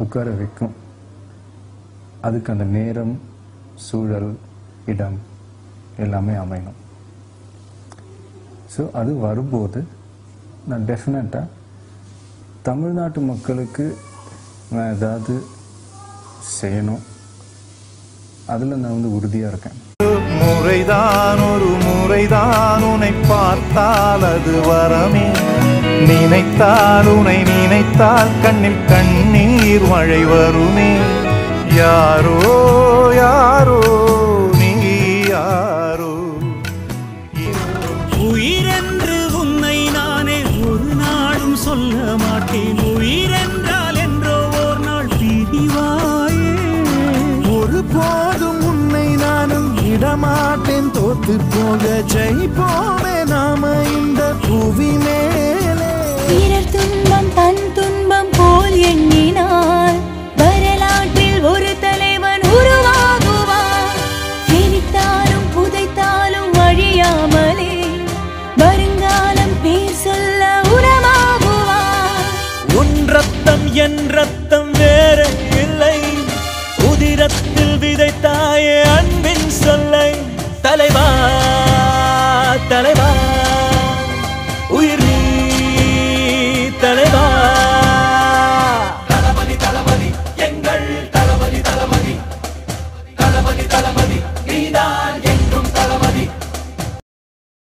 உட்கார வைக்கும் அதுக்கு அந்த நேரம் சூழல் இடம் எல்லாமே அமையணும் ஸோ அது வரும்போது நான் டெஃபினட்டாக தமிழ்நாட்டு மக்களுக்கு நான் ஏதாவது செய்யணும் அதில் நான் வந்து உறுதியாக இருக்கேன் முறைதான் ஒரு முறைதான் உன்னை பார்த்தால் அது வரமே நினைத்தால் உன்னை நினைத்தால் கண்ணில் கண்ணீர் மழை வருமே யாரோ யாரோ நீ யாரோ உயிரென்று உன்னை நானே ஒரு நாளும் சொல்ல மாட்டேன் உயிரென்றால் என்றோ ஓர் நாள் பிரிவாயே ஒரு போதும் உன்னை நானும் விடமாட்டேன் தோத்து போக ஜெயிப்போமே நாம இந்த புவி மேலே பிறர் துன்பம் தன் துன்பம் போல் எண்ணினார் வரலாற்றில் ஒரு தலைவன் உருவாகுவார் எரித்தாலும் புதைத்தாலும் அழியாமலே வருங்காலம் பேர் சொல்ல உரமாகுவார் உன் ரத்தம் என் ரத்தம் வேற இல்லை உதிரத்தில் விதைத்தாயே அன்பின் சொல்லை தலைவா